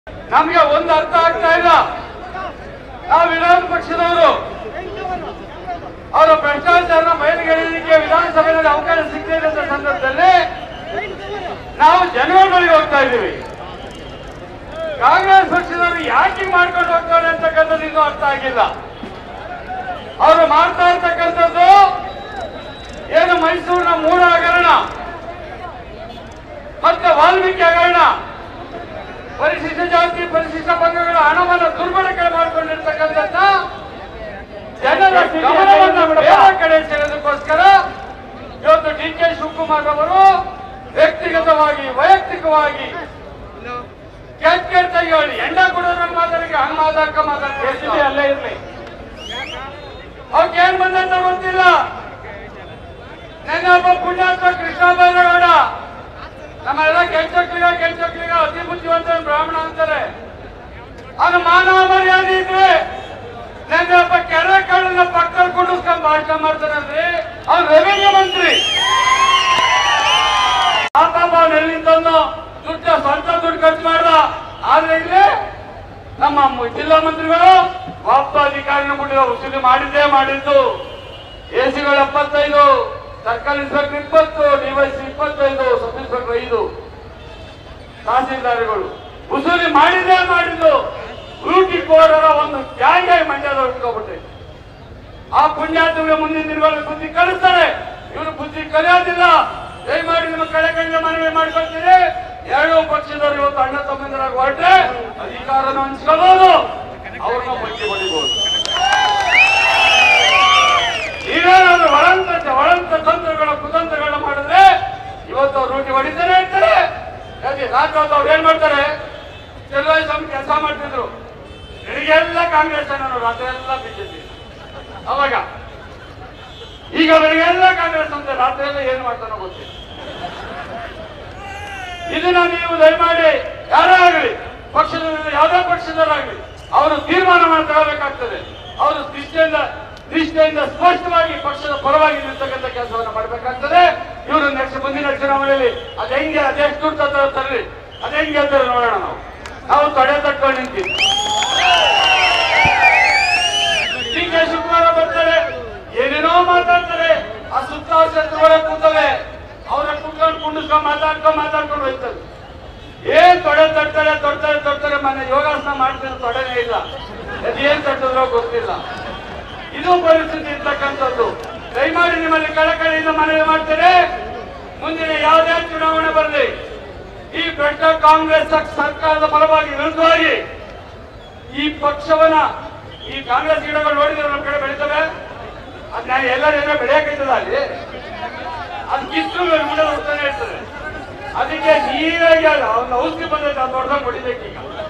ನಮ್ಗೆ ಒಂದು ಅರ್ಥ ಆಗ್ತಾ ಇಲ್ಲ ನಾವು ವಿರೋಧ ಪಕ್ಷದವರು ಅವರ ಭ್ರಷ್ಟಾಚಾರ ಬಯಲಿಗೆಳೆಯಲಿಕ್ಕೆ ವಿಧಾನಸಭೆಯಲ್ಲಿ ಅವಕಾಶ ಸಿಗದೇ ಇರೋ ಸಂದರ್ಭದಲ್ಲಿ ನಾವು ಜನಗಳ ಬಳಿಗೆ ಹೋಗ್ತಾ ಇದ್ದೀವಿ ಕಾಂಗ್ರೆಸ್ ಪಕ್ಷದವರು ಯಾಕೆ ಮಾಡ್ಕೊಂಡು ಹೋಗ್ತಾರೆ ಅಂತಕ್ಕಂಥದ್ದು ಇನ್ನೂ ಅರ್ಥ ಆಗಿಲ್ಲ ಅವರು ಮಾಡ್ತಾ ಇರ್ತಕ್ಕಂಥದ್ದು ಏನು ಮೈಸೂರಿನ ಮೂಡ ಹಗರಣ ಮತ್ತೆ ವಾಲ್ಮೀಕಿ ಹಗರಣ ಪರಿಶಿಷ್ಟ ಜಾತಿ ಪರಿಶಿಷ್ಟ ಪಂಗಗಳ ಹಣವನ್ನು ದುರ್ಬಳಕೆ ಮಾಡಿಕೊಂಡಿರ್ತಕ್ಕಂಥದ್ದ ಜನರ ಗಮನವನ್ನು ಬೇರೆ ಕಡೆ ಸೆಳೆದಕ್ಕೋಸ್ಕರ ಇವತ್ತು ಡಿ ಕೆ ಶಿವಕುಮಾರ್ ಅವರು ವ್ಯಕ್ತಿಗತವಾಗಿ ವೈಯಕ್ತಿಕವಾಗಿ ಕೆಟ್ಟ ಕೆಟ್ಟ ಹೇಳಿ ಎಂಡ ಕೊಡೋದ್ರ ಮಾತಾಡಿಗೆ ಹಂಗ ಮಾತಾಡ್ಕ ಮಾತಾಡ್ತೀವಿ ಅಲ್ಲೇ ಇರ್ಲಿ ಅವ್ರಿಗೆ ಏನ್ ಬಂದಂತ ಗೊತ್ತಿಲ್ಲ ನೆನ್ನೆ ಒಬ್ಬ ಪುಣ್ಯಾತ್ಮ ಕೃಷ್ಣ ಬೈರೇಗೌಡ ನಮ್ಮೆಲ್ಲ ಕೆಂಚಕ್ಲಿಗ ಕೆಂಚಕ್ಲಿಗ ಅತಿ ಬುದ್ಧಿವಂತ ಬ್ರಾಹ್ಮಣ ಅಂತಾರೆ ಅವನು ಮಾನವ ಮರ್ಯಾದೆ ಇದ್ರೆ ನೆನ್ನೆ ಒಬ್ಬ ಕೆರೆ ಕಳ್ಳನ ಪಕ್ಕದಲ್ಲಿ ಕುಂಡಿಸ್ಕೊಂಡ್ ಭಾಷಣ ಮಾಡ್ತಾನಲ್ರಿ ಅವ್ನು ರೆವಿನ್ಯೂ ಮಂತ್ರಿ ಆ ಪಾಪ ಅವ್ನು ಎಲ್ಲಿಂದನೋ ದುಡ್ಡು ಸ್ವಂತ ದುಡ್ಡು ಖರ್ಚು ಮಾಡ್ದ ಆದ್ರೆ ಇಲ್ಲಿ ನಮ್ಮ ಮು- ಜಿಲ್ಲಾ ಮಂತ್ರಿಗಳು ಒಬ್ಬ ಅಧಿಕಾರಿನ ಬಿಟ್ಟಿರೋ ವಸೂಲಿ ಮಾಡಿದ್ದೇ ಮಾಡಿದ್ದು ಎಸಿಗಳು ಎಪ್ಪತ್ತೈದು ಸರ್ಕಲ್ ಇನ್ಸ್ಪೆಕ್ಟರ್ ಇಪ್ಪತ್ತು ಡಿವೈಸಿ ಇಪ್ಪತ್ತೈದು ಸಬ್ ಇನ್ಸ್ಪೆಕ್ಟರ್ ಐದು ತಹಸೀಲ್ದಾರ್ಗಳು ವಸೂಲಿ ಮಾಡಿದ್ದೇ ಮಾಡಿದ್ದು ಲೂಟಿ ಕೋರರ ಒಂದು ಗ್ಯಾಂಗ್ ಆಗಿ ಮಂಡ್ಯದ ಇಟ್ಕೊಬಿಟ್ಟೆ ಆ ಪುಣ್ಯಾತ್ಮಗೆ ಮುಂದಿನ ದಿನಗಳಲ್ಲಿ ಬುದ್ಧಿ ಕಲಿಸ್ತಾರೆ ಇವರು ಬುದ್ಧಿ ಕಲಿಯೋದಿಲ್ಲ ದಯಮಾಡಿ ನಿಮ್ಮ ಕಡೆ ಕಡೆ ಮನವಿ ಮಾಡ್ಕೊಳ್ತೀರಿ ಎರಡೂ ಪಕ್ಷದವರು ಇವತ್ತು ಅಣ್ಣ ತಮ್ಮಂದಿರಾಗಿ ಹೊರಟ್ರೆ ಅಧಿಕಾರನ ಹಂಚ್ಕೋಬಹುದು ಅವ್ರನ್ನ ಬಗ್ಗಿ ಹೊಡಿಬಹುದು ಈಗೇನಾದ್ರು ಒಳಂತ ಒಳಂತ ತಂತ್ರಗಳ ಕುತಂತ್ರಗಳನ್ನ ಮಾಡಿದ್ರೆ ಇವತ್ತು ಅವ್ರು ರೂಟಿ ಹೊಡಿತಾನೆ ಇರ್ತಾರೆ ಯಾಕೆ ರಾತ್ರಿ ಹೊತ್ತು ಅವ್ರು ಏನ್ ಮಾಡ್ತಾರೆ ಚೆಲುವಾಯಿ ಸ್ವಾಮಿ ಕೆಲಸ ಮಾಡ್ತಿದ್ರು ಬೆಳಿಗ್ಗೆಲ್ಲ ಕಾಂಗ್ರೆಸ್ ಅನ್ನೋರು ರಾತ್ರಿ ಎಲ್ಲ ಬಿಜೆಪಿ ಅವಾಗ ಈಗ ಬೆಳಿಗ್ಗೆಲ್ಲ ಕಾಂಗ್ರೆಸ್ ಅಂತ ರಾತ್ರಿ ಎಲ್ಲ ಏನ್ ಮಾಡ್ತಾನೋ ಗೊತ್ತಿಲ್ಲ ಇದನ್ನ ನೀವು ದಯಮಾಡಿ ಯಾರೇ ಆಗಲಿ ಪಕ್ಷದ ಯಾವುದೇ ಪಕ್ಷದವರಾಗಲಿ ಅವರು ತೀರ್ಮಾನ ತಗೋಬೇಕಾಗ್ತದೆ ಅವರು ನಿಷ್ಠೆಯಿಂದ ನಿಷ್ಠೆಯಿಂದ ಸ್ಪಷ್ಟವಾಗಿ ಪಕ್ಷದ ಪರವಾಗಿ ನಿಲ್ತಕ್ಕಂಥ ಕೆಲಸವನ್ನು ಮಾಡಬೇಕಾಗ್ತದೆ ಇವರು ನೆಕ್ಸ್ಟ್ ಮುಂದಿನ ಚುನಾವಣೆಯಲ್ಲಿ ಅದ್ ಹೆಂಗೆ ಅದೆಷ್ಟು ದುಡ್ಡು ತಂದ್ರೆ ತರ್ರಿ ಅದ್ ಹೆಂಗೆ ಅಂತಾರೆ ನೋಡೋಣ ನಾವು ನಾವು ತೊಡೆ ತಟ್ಕೊಂಡು ನಿಂತೀವಿ ಡಿ ಕೆ ಶಿವಕುಮಾರ ಬರ್ತಾರೆ ಏನೇನೋ ಮಾತಾಡ್ತಾರೆ ಆ ಸುತ್ತ ಶತ್ರುಗಳೇ ಕೂತವೆ ಅವರ ಕುತ್ಕೊಂಡು ಕುಂಡಿಸ್ಕೊಂಡು ಮಾತಾಡ್ಕೊಂಡು ಮಾತಾಡ್ಕೊಂಡು ಹೋಯ್ತದೆ ಏನ್ ತೊಡೆ ತಟ್ತಾರೆ ತೊಡ್ತಾರೆ ತೊಡ್ತಾರೆ ಮನೆ ಯೋಗಾಸನ ಮಾಡ್ತಿರೋ ತೊಡೆನೇ ಇಲ್ಲ ಅದು ಏನ್ ತಟ್ಟಿದ್ರೋ ಗೊತ್ತಿಲ್ಲ ಇದು ಪರಿಸ್ಥಿತಿ ಇರ್ತಕ್ಕಂಥದ್ದು ದಯಮಾಡಿ ನಿಮ್ಮಲ್ಲಿ ಕಳಕಳಿಯಿಂದ ಮನವಿ ಮಾಡ್ತಾರೆ ಮುಂದಿನ ಯಾವುದೇ ಚುನಾವಣೆ ಬರಲಿ ಈ ಭ್ರಷ್ಟ ಕಾಂಗ್ರೆಸ್ ಸರ್ಕಾರದ ಪರವಾಗಿ ವಿರುದ್ಧವಾಗಿ ಈ ಪಕ್ಷವನ್ನ ಈ ಕಾಂಗ್ರೆಸ್ ಗಿಡಗಳು ನೋಡಿದ್ರೆ ನಮ್ಮ ಕಡೆ ಬೆಳಿತವೆ ಅದ್ ನಾನು ಎಲ್ಲರೂ ಬೆಳೆಯಕೈತದ ಅಲ್ಲಿ ಅದು ಕಿತ್ತು ಮುಂದೆ ಹೋಗ್ತಾನೆ ಇರ್ತದೆ ಅದಕ್ಕೆ ನೀರಾಗಿ ಅವ್ನ ಔಷಧಿ ಬಂದೈತೆ ಅದು ದೊಡ್ಡದಾಗ ಹೊಡಿಬೇಕೀಗ